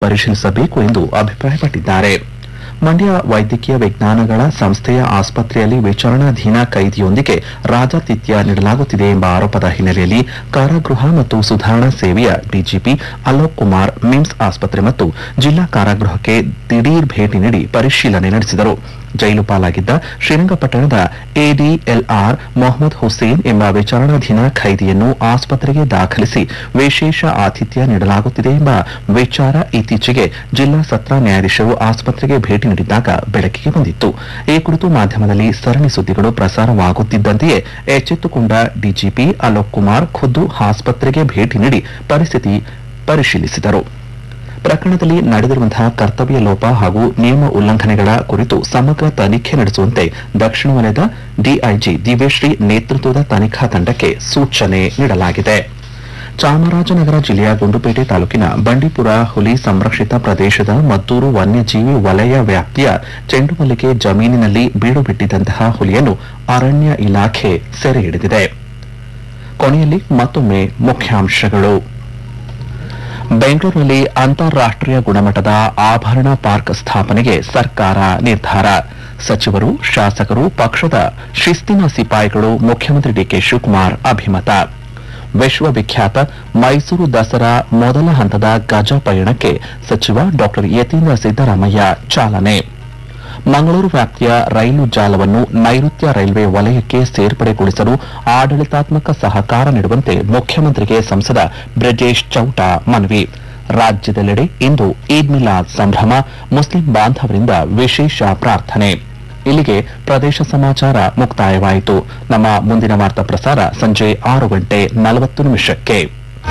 ಪರಿಶೀಲಿಸಬೇಕು ಎಂದು ಅಭಿಪ್ರಾಯಪಟ್ಟಿದ್ದಾರೆ ಮಂಡ್ಯ ವೈದ್ಯಕೀಯ ವಿಜ್ಞಾನಗಳ ಸಂಸ್ಥೆಯ ಆಸ್ಪತ್ರೆಯಲ್ಲಿ ವಿಚಾರಣಾಧೀನ ಕೈದಿಯೊಂದಿಗೆ ರಾಜಾತಿಥ್ಯ ನೀಡಲಾಗುತ್ತಿದೆ ಎಂಬ ಆರೋಪದ ಹಿನ್ನೆಲೆಯಲ್ಲಿ ಕಾರಾಗೃಹ ಮತ್ತು ಸುಧಾರಣಾ ಸೇವೆಯ ಡಿಜಿಪಿ ಅಲೋಕ್ ಕುಮಾರ್ ಮಿಮ್ಸ್ ಆಸ್ಪತ್ರೆ ಮತ್ತು ಜಿಲ್ಲಾ ಕಾರಾಗೃಹಕ್ಕೆ ದಿಢೀರ್ ಭೇಟಿ ನೀಡಿ ಪರಿಶೀಲನೆ ನಡೆಸಿದರು ಜೈಲು ಪಾಲಾಗಿದ್ದ ಶ್ರೀರಂಗಪಟ್ಟಣದ ಎಡಿಎಲ್ಆರ್ ಮೊಹಮ್ಮದ್ ಹುಸೇನ್ ಎಂಬ ವಿಚಾರಣಾಧೀನ ಖೈದಿಯನ್ನು ಆಸ್ಪತ್ರೆಗೆ ದಾಖಲಿಸಿ ವಿಶೇಷ ಆತಿಥ್ಯ ನೀಡಲಾಗುತ್ತಿದೆ ಎಂಬ ವಿಚಾರ ಇತ್ತೀಚೆಗೆ ಜಿಲ್ಲಾ ಸತ್ರ ನ್ಯಾಯಾಧೀಶರು ಆಸ್ಪತ್ರೆಗೆ ಭೇಟಿ ನೀಡಿದ್ದಾಗ ಬೆಳಕಿಗೆ ಬಂದಿತ್ತು ಈ ಕುರಿತು ಮಾಧ್ಯಮದಲ್ಲಿ ಸರಣಿ ಸುದ್ದಿಗಳು ಪ್ರಸಾರವಾಗುತ್ತಿದ್ದಂತೆಯೇ ಎಚ್ಚೆತ್ತುಕೊಂಡ ಡಿಜಿಪಿ ಅಲೋಕ್ ಕುಮಾರ್ ಖುದ್ದು ಆಸ್ಪತ್ರೆಗೆ ಭೇಟಿ ನೀಡಿ ಪರಿಸ್ಥಿತಿ ಪರಿಶೀಲಿಸಿದರು ಪ್ರಕರಣದಲ್ಲಿ ನಡೆದಿರುವಂತಹ ಕರ್ತವ್ಯ ಲೋಪ ಹಾಗೂ ನಿಯಮ ಉಲ್ಲಂಘನೆಗಳ ಕುರಿತು ಸಮಗ್ರ ತನಿಖೆ ನಡೆಸುವಂತೆ ದಕ್ಷಿಣ ವಲಯದ ಡಿಐಜಿ ದಿವ್ಯಶ್ರೀ ನೇತೃತ್ವದ ತನಿಖಾ ತಂಡಕ್ಕೆ ಸೂಚನೆ ನೀಡಲಾಗಿದೆ ಚಾಮರಾಜನಗರ ಜಿಲ್ಲೆಯ ಗುಂಡುಪೇಟೆ ತಾಲೂಕಿನ ಬಂಡೀಪುರ ಹುಲಿ ಸಂರಕ್ಷಿತ ಪ್ರದೇಶದ ಮದ್ದೂರು ವನ್ಯಜೀವಿ ವಲಯ ವ್ಯಾಪ್ತಿಯ ಚೆಂಡುಮಲ್ಲಿಗೆ ಜಮೀನಿನಲ್ಲಿ ಬೀಡು ಬಿಟ್ಟಿದ್ದಂತಹ ಹುಲಿಯನ್ನು ಅರಣ್ಯ ಇಲಾಖೆ ಸೆರೆ ಹಿಡಿದಿದೆ ಕೊನೆಯಲ್ಲಿ ಮತ್ತೊಮ್ಮೆ ಮುಖ್ಯಾಂಶಗಳು ಬೆಂಗಳೂರಿನಲ್ಲಿ ಅಂತಾರಾಷ್ಟೀಯ ಗುಣಮಟ್ಟದ ಆಭರಣ ಪಾರ್ಕ್ ಸ್ಥಾಪನೆಗೆ ಸರ್ಕಾರ ನಿರ್ಧಾರ ಸಚಿವರು ಶಾಸಕರು ಪಕ್ಷದ ಶಿಸ್ತಿನ ಸಿಪಾಯಿಗಳು ಮುಖ್ಯಮಂತ್ರಿ ಡಿಕೆ ಶಿವಕುಮಾರ್ ಅಭಿಮತ ವಿಶ್ವವಿಖ್ಯಾತ ಮೈಸೂರು ದಸರಾ ಮೊದಲ ಹಂತದ ಗಜ ಪಯಣಕ್ಕೆ ಸಚಿವ ಡಾ ಯತೀಂದ್ರ ಸಿದ್ದರಾಮಯ್ಯ ಚಾಲನೆ ಮಂಗಳೂರು ವ್ಯಾಪ್ತಿಯ ರೈಲು ಜಾಲವನ್ನು ನೈಋತ್ಯ ರೈಲ್ವೆ ವಲಯಕ್ಕೆ ಸೇರ್ಪಡೆಗೊಳಿಸಲು ಆಡಳಿತಾತ್ಮಕ ಸಹಕಾರ ನೀಡುವಂತೆ ಮುಖ್ಯಮಂತ್ರಿಗೆ ಸಂಸದ ಬ್ರಜೇಶ್ ಚೌಟ ಮನವಿ ರಾಜ್ಯದೆಲ್ಲೆಡೆ ಇಂದು ಈದ್ ಮಿಲಾದ್ ಸಂಭ್ರಮ ಮುಸ್ಲಿಂ ಬಾಂಧವರಿಂದ ವಿಶೇಷ ಪ್ರಾರ್ಥನೆ ಇಲ್ಲಿಗೆ ಪ್ರದೇಶ ಸಮಾಚಾರ ಮುಕ್ತಾಯವಾಯಿತು ನಮ್ಮ ಮುಂದಿನ ವಾರ್ತಾ ಪ್ರಸಾರ ಸಂಜೆ ಆರು ಗಂಟೆ ನಲವತ್ತು ನಿಮಿಷಕ್ಕೆ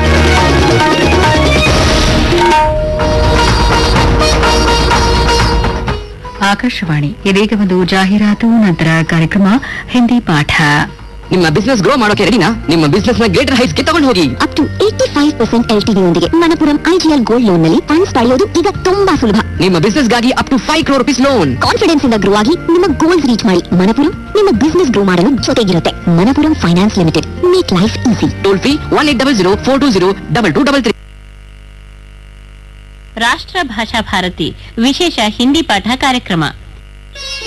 ಆಕಾಶವಾಣಿ ಇದೀಗ ಒಂದು ಜಾಹೀರಾತು ನಂತರ ಕಾರ್ಯಕ್ರಮ ಹಿಂದಿ ಪಾಠ ನಿಮ್ಮ ಬಿಸ್ನೆಸ್ ಗ್ರೋ ಮಾಡೋಕೆ ರೆಡಿನಾ ನಿಮ್ಮ ಬಿಸ್ನೆಸ್ ನ ಗ್ರೇಟರ್ ಹೈಟ್ಸ್ ಗೆ ತಗೊಂಡು ಹೋಗಿ up to eighty five percent L ಯೊಂದಿಗೆ ಮಣಪುರಂ ಐಜಿಎಲ್ ಗೋಲ್ಡ್ ಲೋನ್ ನಲ್ಲಿ ಫಂಡ್ಸ್ ಪಡೆಯೋದು ಈಗ ತುಂಬಾ ಸುಲಭ ನಿಮ್ಮ ಬಿಸ್ನೆಸ್ ಗಾಗಿ up to five crore rupees loan confidence ಇಂದ ಗ್ರೋ ಆಗಿ ನಿಮ್ಮ ಗೋಲ್ಸ್ ರೀಚ್ ಮಾಡಿ ಮಣಪುರಂ ನಿಮ್ಮ ಬಿಸ್ನೆಸ್ ಗ್ರೋ ಮಾಡಲು ಜೊತೆಗಿರುತ್ತೆ Manappuram finance limited make life easy toll free one eight double zero four two zero double two double three Rashtra Bhasha Bharati ವಿಶೇಷ ಹಿಂದಿ ಪಾಠ ಕಾರ್ಯಕ್ರಮ